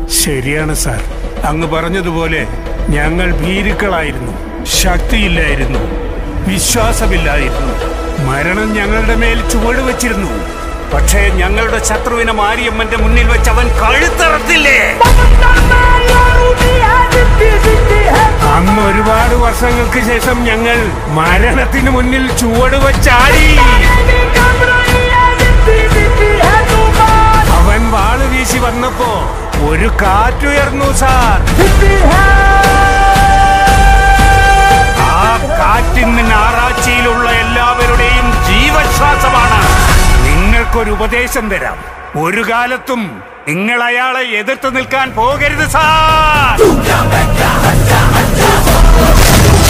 ശരിയാണ് സാർ അങ്ങ് പറഞ്ഞതുപോലെ ഞങ്ങൾ ഭീരുക്കളായിരുന്നു ശക്തിയില്ലായിരുന്നു വിശ്വാസമില്ലായിരുന്നു മരണം ഞങ്ങളുടെ മേൽ ചുവട് വച്ചിരുന്നു പക്ഷേ ഞങ്ങളുടെ ശത്രുവിനെ മാരിയമ്മന്റെ മുന്നിൽ വെച്ച് അവൻ കഴുത്തറത്തില്ലേ അന്ന് ഒരുപാട് വർഷങ്ങൾക്ക് ശേഷം ഞങ്ങൾ മരണത്തിന് മുന്നിൽ ചുവട് വച്ചാടി അവൻ വാള് വീശി വന്നപ്പോ ഒരു കാറ്റുയർന്നു സാർ ആ കാറ്റിന്ന് ഞാറാഴ്ചയിലുള്ള എല്ലാവരുടെയും ജീവശ്വാസമാണ് നിങ്ങൾക്കൊരു ഉപദേശം തരാം ഒരു കാലത്തും നിങ്ങൾ അയാളെ എതിർത്ത് നിൽക്കാൻ പോകരുത് സാർ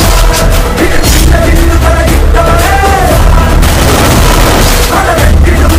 ിടും